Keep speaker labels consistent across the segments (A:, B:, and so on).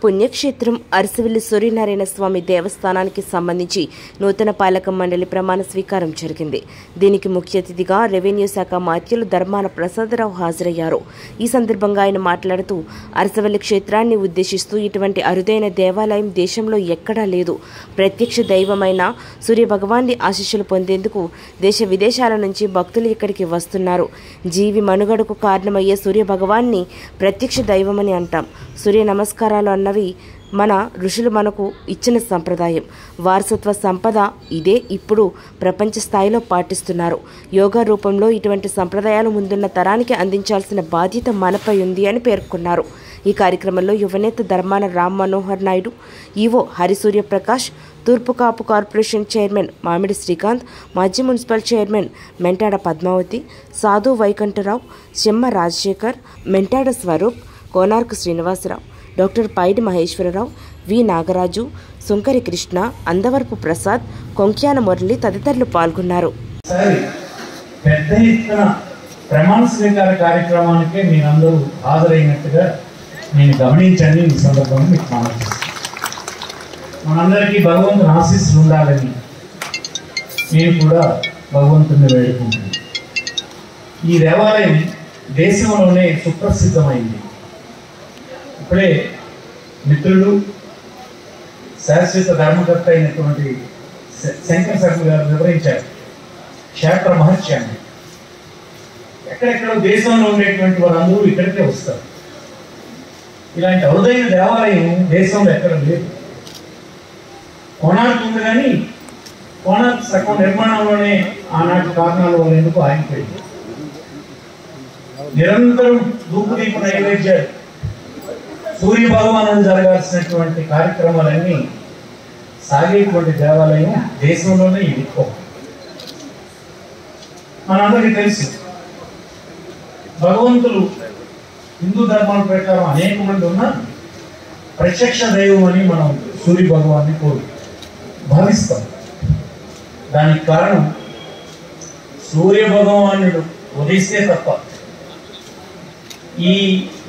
A: పుణ్యక్షేత్రం అరసవిల్లి సూర్యనారాయణ స్వామి దేవస్థానానికి సంబంధించి నూతన పాలక మండలి ప్రమాణ స్వీకారం జరిగింది దీనికి ముఖ్య అతిథిగా రెవెన్యూ శాఖ మాత్యులు ధర్మాన ప్రసాదరావు హాజరయ్యారు ఈ సందర్భంగా ఆయన మాట్లాడుతూ అరసవల్లి క్షేత్రాన్ని ఉద్దేశిస్తూ ఇటువంటి అరుదైన దేవాలయం దేశంలో ఎక్కడా లేదు ప్రత్యక్ష దైవమైన సూర్య భగవాన్ని ఆశీస్సులు పొందేందుకు దేశ విదేశాల నుంచి భక్తులు ఇక్కడికి వస్తున్నారు జీవి మనుగడకు కారణమయ్యే సూర్య భగవాన్ని ప్రత్యక్ష దైవమని అంటాం సూర్య నమస్కారాలు అన్నవి మన ఋషులు మనకు ఇచ్చిన సంప్రదాయం వారసత్వ సంపద ఇదే ఇప్పుడు ప్రపంచ స్థాయిలో పాటిస్తున్నారు యోగా రూపంలో ఇటువంటి సంప్రదాయాలు ముందున్న తరానికి అందించాల్సిన బాధ్యత మనపై ఉంది అని పేర్కొన్నారు ఈ కార్యక్రమంలో యువనేత ధర్మాన రామ్ మనోహర్ నాయుడు ఈవో హరిసూర్య ప్రకాష్ తూర్పు కాపు కార్పొరేషన్ చైర్మన్ మామిడి శ్రీకాంత్ మాజీ municipal chairman Mentada Padmavati Sadhu Vaikantharao Chemma Rajasekhar Mentada Swaroop Konark Srinivasarao doctor Paidi Maheswararao V Nagaraju Sunkari Krishna Andavarapu Prasad Konkyana Murali తదితరులు పాల్గొన్నారు
B: సరే పెద్ద ఎత్తున ప్రమాణ స్వీకార కార్యక్రమానికే మీరందరూ హాజరైనట్టుగా నేను గమనించండి ఈ సందర్భంగా మీకు మనం మనందరికీ భగవంతుని ఆశీస్సులు ఉండాలని నేను కూడా భగవంతుని వేడుకుంటున్నాను ఈ దేవాలయం దేశంలోనే సుప్రసిద్ధమైంది ఇప్పుడే మిత్రులు శాశ్వత ధర్మకర్త అయినటువంటి శ- శంకర్ శర్మ గారు వివరించారు క్షేత్ర మహత్యాన్ని ఎక్కడెక్కడో దేశంలో ఉండేటువంటి వారందరూ ఇక్కడికే వస్తారు ఇలాంటి అరుదైన దేవాలయం దేశంలో ఎక్కడ లేదు కోణార్క్ ఉంది కానీ కోణార్క్ సగం నిర్మాణంలోనే ఆనాటి కారణాల వల్ల ఎందుకు ఆగిపోయింది నిరంతరం ధూపదీప నైవేద్యాలు సూర్య భగవానుడు జరగాల్సినటువంటి కార్యక్రమాలన్నీ సాగేటువంటి దేవాలయం దేశంలోనే ఇది ఒక్కటి. మనందరికీ తెలుసు భగవంతులు హిందూ ధర్మాల ప్రకారం అనేక మంది ఉన్నా ప్రత్యక్ష దైవం అని మనం సూర్య భగవాన్ని కోరు భావిస్తాం దానికి కారణం సూర్య భగవానుడు ఉదయిస్తే తప్ప ఈ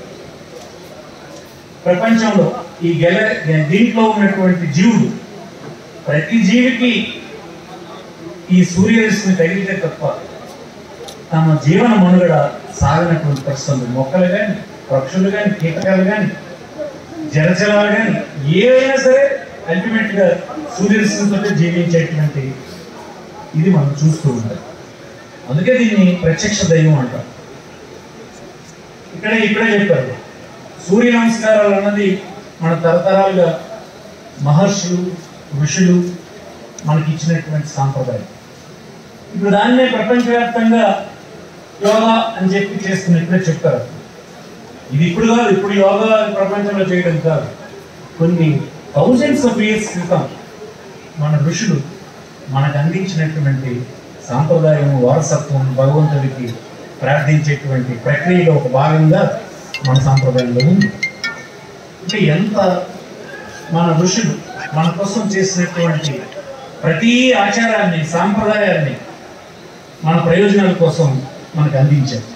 B: ప్రపంచంలో ఈ గెల దీంట్లో ఉన్నటువంటి జీవుడు ప్రతి జీవికి ఈ సూర్యరశ్మి తగిలితే తప్ప తమ జీవన మనుగడ సాగినటువంటి పరిస్థితులు మొక్కలు కానీ పక్షులు కానీ కీటకాలు కానీ జలచరాలు కానీ ఏవైనా సరే అల్టిమేట్ గా సూర్యరశ్మితో జీవించేటువంటి ఇది మనం చూస్తూ ఉంటాం అందుకే దీన్ని ప్రత్యక్ష దైవం అంటాం ఇక్కడే ఇక్కడే చెప్పారు సూర్య నమస్కారాలు అన్నది మన తరతరాలుగా మహర్షులు ఋషులు మనకి ఇచ్చినటువంటి సాంప్రదాయం ఇప్పుడు దాన్నే ప్రపంచవ్యాప్తంగా యోగా అని చెప్పి చేస్తున్న ఇప్పుడే చెప్పారు ఇది ఇప్పుడు కాదు ఇప్పుడు యోగా ప్రపంచంలో చేయడం కాదు కొన్ని థౌజండ్స్ ఆఫ్ ఇయర్స్ క్రితం మన ఋషులు మనకు అందించినటువంటి సాంప్రదాయం వారసత్వం భగవంతుడికి ప్రార్థించేటువంటి ప్రక్రియలో ఒక భాగంగా మన సాంప్రదాయంలో ఉంది అంటే ఎంత మన ఋషులు మన కోసం చేసినటువంటి ప్రతి ఆచారాన్ని సాంప్రదాయాన్ని మన ప్రయోజనాల కోసం మనకు అందించారు